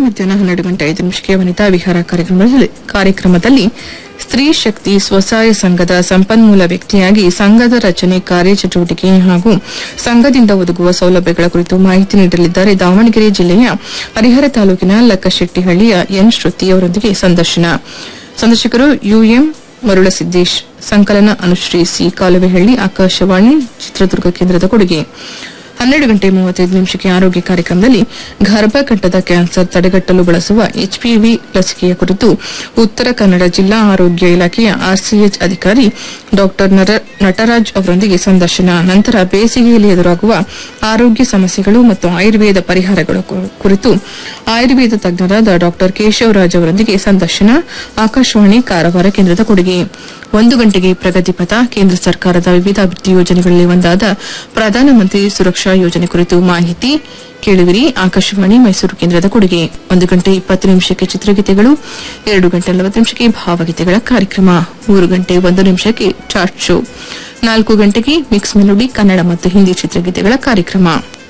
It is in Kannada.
ಮಧ್ಯಾಹ್ನ ಹನ್ನೆರಡು ಗಂಟೆ ಐದು ನಿಮಿಷಕ್ಕೆ ವನಿತಾ ವಿಹಾರ ಕಾರ್ಯಕ್ರಮದಲ್ಲಿ ಕಾರ್ಯಕ್ರಮದಲ್ಲಿ ಸ್ತ್ರೀ ಶಕ್ತಿ ಸ್ವಸಹಾಯ ಸಂಘದ ಸಂಪನ್ಮೂಲ ವ್ಯಕ್ತಿಯಾಗಿ ಸಂಘದ ರಚನೆ ಕಾರ್ಯಚಟುವಟಿಕೆ ಹಾಗೂ ಸಂಘದಿಂದ ಒದಗುವ ಸೌಲಭ್ಯಗಳ ಕುರಿತು ಮಾಹಿತಿ ನೀಡಲಿದ್ದಾರೆ ದಾವಣಗೆರೆ ಜಿಲ್ಲೆಯ ಹರಿಹರ ತಾಲೂಕಿನ ಲಕ್ಕಶೆಟ್ಟಿಹಳ್ಳಿಯ ಎನ್ ಶ್ರುತಿ ಅವರೊಂದಿಗೆ ಸಂದರ್ಶನ ಸಂದರ್ಶಕರು ಯುಎಂ ಮರುಳಸಿದ್ದೇಶ್ ಸಂಕಲನ ಅನುಶ್ರೀ ಸಿ ಕಾಲುವೆಹಳ್ಳಿ ಆಕಾಶವಾಣಿ ಚಿತ್ರದುರ್ಗ ಕೇಂದ್ರದ ಕೊಡುಗೆ ಹನ್ನೆರಡು ಗಂಟೆ ಮೂವತ್ತೈದು ನಿಮಿಷಕ್ಕೆ ಆರೋಗ್ಯ ಕಾರ್ಯಕ್ರಮದಲ್ಲಿ ಗರ್ಭಕಂಠದ ಕ್ಯಾನ್ಸರ್ ತಡೆಗಟ್ಟಲು ಬಳಸುವ ಎಚ್ಪಿವಿ ಲಸಿಕೆಯ ಕುರಿತು ಉತ್ತರ ಕನ್ನಡ ಜಿಲ್ಲಾ ಆರೋಗ್ಯ ಇಲಾಖೆಯ ಆರ್ಸಿಎಚ್ ಅಧಿಕಾರಿ ಡಾ ನಟರಾಜ್ ಅವರೊಂದಿಗೆ ಸಂದರ್ಶನ ನಂತರ ಬೇಸಿಗೆಯಲ್ಲಿ ಎದುರಾಗುವ ಆರೋಗ್ಯ ಸಮಸ್ಯೆಗಳು ಮತ್ತು ಆಯುರ್ವೇದ ಪರಿಹಾರಗಳ ಕು- ಕುರಿತು ಆಯುರ್ವೇದ ತಜ್ಞರಾದ ಡಾ ಕೇಶವರಾಜ್ ಅವರೊಂದಿಗೆ ಸಂದರ್ಶನ ಆಕಾಶವಾಣಿ ಕಾರವಾರ ಕೇಂದ್ರದ ಕೊಡುಗೆ ಒಂದು ಗಂಟೆಗೆ ಪ್ರಗತಿಪಥ ಕೇಂದ್ರ ಸರ್ಕಾರದ ವಿವಿಧ ಅಭಿವೃದ್ಧಿ ಯೋಜನೆಗಳಲ್ಲಿ ಒಂದಾದ ಪ್ರಧಾನಮಂತ್ರಿ ಸುರಕ್ಷಾ ಯೋಜನೆ ಕುರಿತು ಮಾಹಿತಿ ಕೇಳುವಿರಿ ಆಕಾಶವಾಣಿ ಮೈಸೂರು ಕೇಂದ್ರದ ಕೊಡುಗೆ ಒಂದು ಗಂಟೆ ಇಪ್ಪತ್ತು ನಿಮಿಷಕ್ಕೆ ಚಿತ್ರಗೀತೆಗಳು ಎರಡು ಗಂಟೆ ನಲವತ್ತು ನಿಮಿಷಕ್ಕೆ ಭಾವಗೀತೆಗಳ ಕಾರ್ಯಕ್ರಮ ಮೂರು ಗಂಟೆ ಒಂದು ನಿಮಿಷಕ್ಕೆ ಚಾರ್ಟ್ ಶೋ ನಾಲ್ಕು ಗಂಟೆಗೆ ಮಿಕ್ಸ್ ಮೆಲೋಡಿ ಕನ್ನಡ ಮತ್ತು ಹಿಂದಿ ಚಿತ್ರಗೀತೆಗಳ ಕಾರ್ಯಕ್ರಮ